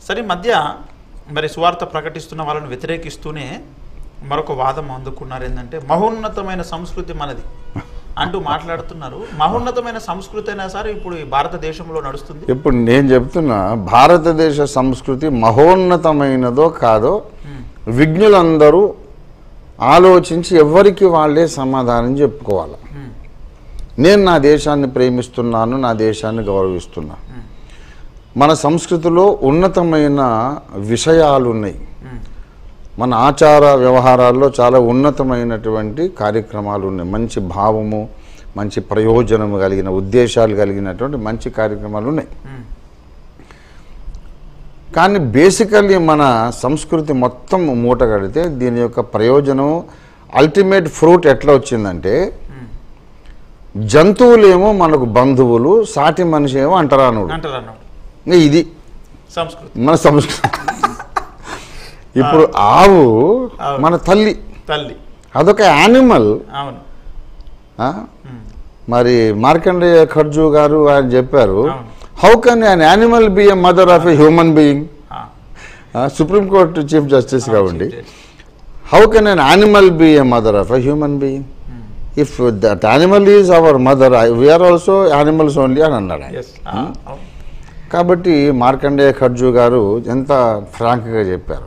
సరే ఈ మధ్య మరి సువార్త ప్రకటిస్తున్న వాళ్ళని వ్యతిరేకిస్తూనే మరొక వాదం అందుకున్నారు ఏంటంటే మహోన్నతమైన సంస్కృతి మనది అంటూ మాట్లాడుతున్నారు మహోన్నతమైన సంస్కృతి అయినా సరే ఇప్పుడు ఈ భారతదేశంలో నడుస్తుంది ఇప్పుడు నేను చెప్తున్నా భారతదేశ సంస్కృతి మహోన్నతమైనదో కాదో విజ్ఞులందరూ ఆలోచించి ఎవరికి వాళ్ళే సమాధానం చెప్పుకోవాలి మ్మ్. నేను నా దేశాన్ని ప్రేమిస్తున్నాను నా దేశాన్ని గౌరవిస్తున్నా మన సంస్కృతిలో ఉన్నతమైన విషయాలు ఉన్నాయి మ్మ్. మన ఆచార వ్యవహారాల్లో చాలా ఉన్నతమైనటువంటి కార్యక్రమాలు ఉన్నాయి మంచి భావము మంచి ప్రయోజనము కలిగిన ఉద్దేశాలు కలిగినటువంటి మంచి కార్యక్రమాలు ఉన్నాయి మ్మ్. కానీ బేసికల్లీ మన సంస్కృతి మొత్తం మూట కడితే దీని యొక్క ప్రయోజనం అల్టిమేట్ ఫ్రూట్ ఎట్లా వచ్చిందంటే జంతువులేమో మనకు బంధువులు సాటి మనిషి ఏమో అంటరానుడు అంటారు అన్నాడు ఇంకా ఇది సంస్కృతి మన సంస్కృతి ఇప్పుడు ఆవు మన తల్లి తల్లి అదొక యానిమల్ అవును మ్మ్. మరి మార్కండేయ ఖర్జు గారు ఆయన చెప్పారు అవును. How can an animal be a mother of a human being ఆ. సుప్రీంకోర్టు చీఫ్ జస్టిస్ కాబట్టి Chief Justice. How can an animal be a mother of a human being if that animal is our mother we are also animals only అని అన్నాడు ఆయన. Yes. ఆ, అవును. కాబట్టి మార్కండేయ ఖర్జు గారు ఎంత ఫ్రాంక్గా చెప్పారు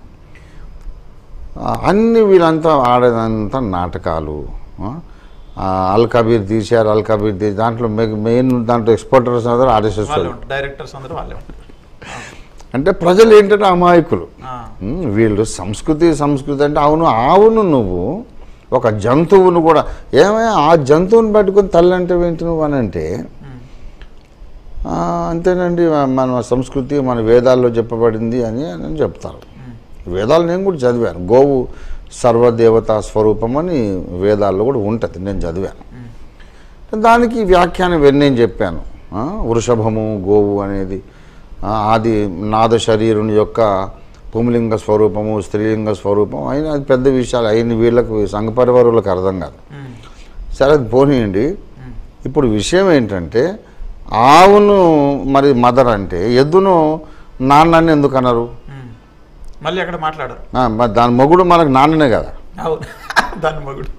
ఆ, అన్ని వీళ్ళంతా ఆడేదంతా నాటకాలు ఆ, ఆ, అల్ కబీర్ తీశారు అల్ కబీర్ తీసి దాంట్లో మె- మెయిన్ దాంట్లో ఎక్స్పోర్టర్స్ అందరూ ఆర్ఎస్ఎస్ వాళ్ళే ఉంటారు డైరెక్టర్స్ అందరూ వాళ్ళే ఉంటారు అంటే ప్రజలు ఏంటంటే అమాయకులు ఆ. ఉమ్, వీళ్ళు సంస్కృతి సంస్కృతి అంటే అవును ఆవును నువ్వు ఒక జంతువును కూడా ఏమైనా ఆ జంతువుని పట్టుకొని తల్లి అంటే ఏంటి నువ్వు అని అంటే మ్మ్. ఆ, అంతేనండి మన సంస్కృతి మన వేదాల్లో చెప్పబడింది అని అని చెప్తారు వేదాలు నేను కూడా చదివాను గోవు సర్వదేవతా స్వరూపం అని వేదాల్లో కూడా ఉంటుంది నేను చదివాను దానికి వ్యాఖ్యానం ఇవన్నీ నేను చెప్పాను ఆ, వృషభము గోవు అనేది ఆ, ఆది నాద శరీరుని యొక్క పుంలింగ స్వరూపము స్త్రీలింగ స్వరూపం అయిన అది పెద్ద విషయాలు అయిన వీళ్ళకు సంఘ పరివారులకు అర్థం కాదు మ్మ్. సరే అది పోనీయండి ఇప్పుడు విషయం ఏంటంటే ఆవును మరి మదర్ అంటే ఎద్దును నాన్నని ఎందుకు అన్నారు మ్మ్. మళ్ళీ అక్కడ మాట్లాడరు ఆ, మరి దాని మొగుడు మనకు నాన్ననే కదా అవును దాని మగుడు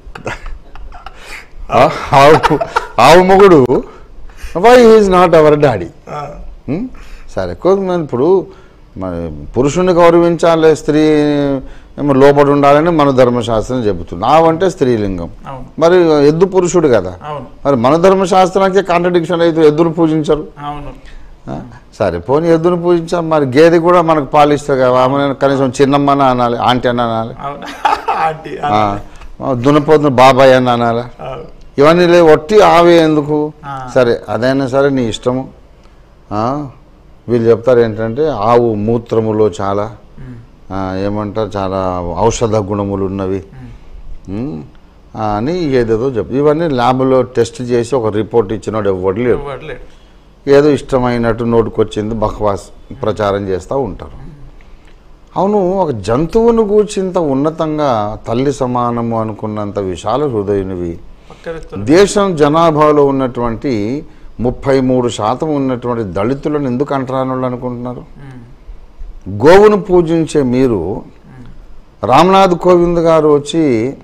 ఆ, ఆవు ఆవు మొగుడు why is not our daddy ఆ. సరే కొంతమంది ఇప్పుడు మరి పురుషుని గౌరవించాలి స్త్రీ ఏమో లోబడి ఉండాలని మన ధర్మశాస్త్రం చెబుతుంది ఆవంటే స్త్రీలింగం అవును మరి ఎద్దు పురుషుడు కదా అవును మరి మన ధర్మశాస్త్రానికి కాంట్రడిక్షన్ అయితే ఎద్దును పూజించరు అవును ఆ, సరే పోనీ ఎద్దును పూజించాం మరి గేదె కూడా మనకు పాలిస్తుంది కదా ఆమె కనీసం చిన్నమ్మని అనాలి ఆంటీ అని అనాలి అవును ఆంటీ ఆ, దున్నపోతున్న బాబాయ్ అని అనాలి అవును. ఇవన్నీ లేవు ఒట్టి ఆవే ఎందుకు ఆ. సరే అదైనా సరే నీ ఇష్టము ఆ, వీళ్ళు చెప్తారు ఏంటంటే ఆవు మూత్రములో చాలా మ్మ్. ఆ, ఏమంటారు చాలా ఔషధ గుణములు ఉన్నవి ఉమ్, ఆ, అని ఏదేదో చెప్ ఇవన్నీ ల్యాబ్లో టెస్ట్ చేసి ఒక రిపోర్ట్ ఇచ్చినాడు ఎవడు లేడు ఎవరు లేడు. ఏదో ఇష్టమైనట్టు నోటుకొచ్చింది బక్వాస్ ప్రచారం చేస్తూ ఉంటారు అవును ఒక జంతువును గూర్చింత ఉన్నతంగా తల్లి సమానము అనుకున్నంత విశాల హృదయునివి పక్క వ్యక్తులు దేశం జనాభాలో ఉన్నటువంటి ముప్పై మూడు శాతం ఉన్నటువంటి దళితులను ఎందుకు అంటరానుళ్ళు అనుకుంటున్నారు మ్మ్. గోవును పూజించే మీరు రామ్నాథ్ కోవింద్ గారు వచ్చి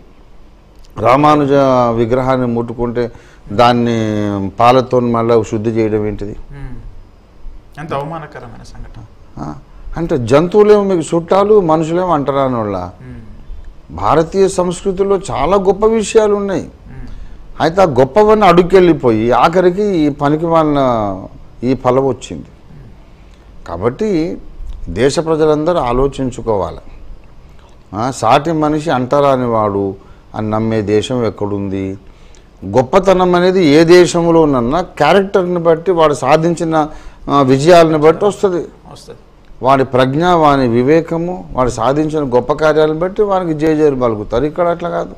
రామానుజ విగ్రహాన్ని ముట్టుకుంటే దాన్ని పాలతో మళ్ళీ శుద్ధి చేయడం ఏంటిది మ్మ్. ఎంత అవమానకరమైన సంఘటన ఆ, అంటే జంతువులేమో మీకు చుట్టాలు మనుషులేమో అంటరాని వాళ్ళ మ్మ్. భారతీయ సంస్కృతిలో చాలా గొప్ప విషయాలు ఉన్నాయి మ్మ్. అయితే ఆ గొప్పవన్నీ అడుక్కెళ్ళిపోయి ఆఖరికి ఈ పనికి వాళ్ళ ఈ ఫలం వచ్చింది కాబట్టి దేశ ప్రజలందరూ ఆలోచించుకోవాలి ఆ, సాటి మనిషి అంటరాని వాడు అని నమ్మే దేశం ఎక్కడుంది గొప్పతనం అనేది ఏ దేశంలోనన్నా క్యారెక్టర్ని బట్టి వాడు సాధించిన ఆ, విజయాలను బట్టి వస్తుంది వస్తుంది వాడి ప్రజ్ఞ వాని వివేకము వాడు సాధించిన గొప్ప కార్యాలను బట్టి వానికి జేజేరు పలుకుతారు ఇక్కడ అట్లా కాదు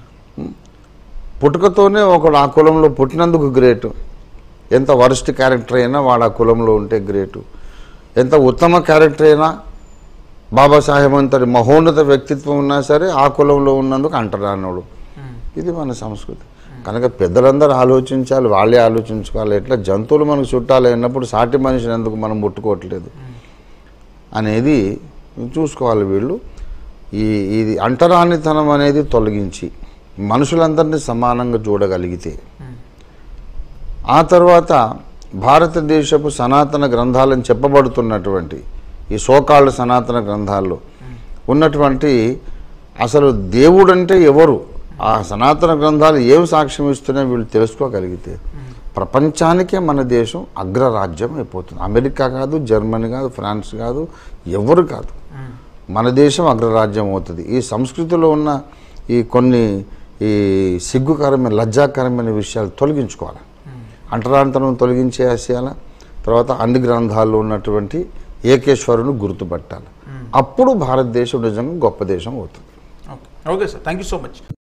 పుట్టుకతోనే ఒకడు ఆ కులంలో పుట్టినందుకు గ్రేటు ఎంత వరస్ట్ క్యారెక్టర్ అయినా వాడు ఆ కులంలో ఉంటే గ్రేటు ఎంత ఉత్తమ క్యారెక్టర్ అయినా బాబాసాహెబ్ అంతటి మహోన్నత వ్యక్తిత్వం ఉన్నా సరే ఆ కులంలో ఉన్నందుకు అంటరానోడు మ్మ్. ఇది మన సంస్కృతి కనుక పెద్దలందరూ ఆలోచించాలి వాళ్ళే ఆలోచించుకోవాలి ఎట్లా జంతువులు మనకు చుట్టాలి అన్నప్పుడు సాటి మనిషిని ఎందుకు మనం ముట్టుకోవట్లేదు అనేది చూసుకోవాలి వీళ్ళు ఈ ఇది అంటరానితనం అనేది తొలగించి మనుషులందరినీ సమానంగా చూడగలిగితే ఆ తర్వాత భారతదేశపు సనాతన గ్రంథాలని చెప్పబడుతున్నటువంటి ఈ సోకాళ్ళ సనాతన గ్రంథాల్లో ఉన్నటువంటి అసలు దేవుడంటే ఎవరు ఆ సనాతన గ్రంథాలు ఏం సాక్ష్యం ఇస్తున్నాయో వీళ్ళు తెలుసుకోగలిగితే ప్రపంచానికే మన దేశం అగ్రరాజ్యం అయిపోతుంది అమెరికా కాదు జర్మనీ కాదు ఫ్రాన్స్ కాదు ఎవరు కాదు మన దేశం అగ్రరాజ్యం అవుతుంది ఈ సంస్కృతిలో ఉన్న ఈ కొన్ని ఈ సిగ్గుకరమైన లజ్జాకరమైన విషయాలు తొలగించుకోవాలి అంటరాంతరం తొలగించేసేయాల తర్వాత అన్ని గ్రంథాల్లో ఉన్నటువంటి ఏకేశ్వరుని గుర్తుపట్టాలి అప్పుడు భారతదేశం నిజంగా గొప్ప దేశం అవుతుంది okay okay sir thank you so much